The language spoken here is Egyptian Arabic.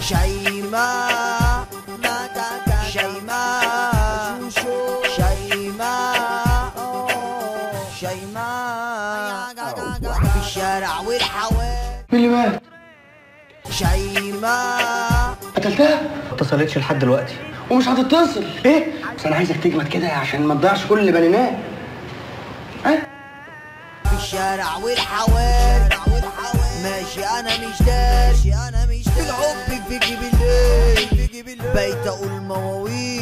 شيماء شيماء شيماء شيماء في الشارع والحواري مين اللي مات؟ شيماء قتلتها؟ ما اتصلتش لحد دلوقتي ومش هتتصل ايه؟ بس انا عايزك تجمد كده عشان ما تضيعش كل اللي بنيناه ها؟ في الشارع والحواري ماشي انا مش داري انا مش داري الحب بيجي بالليل بيت اقول مواويل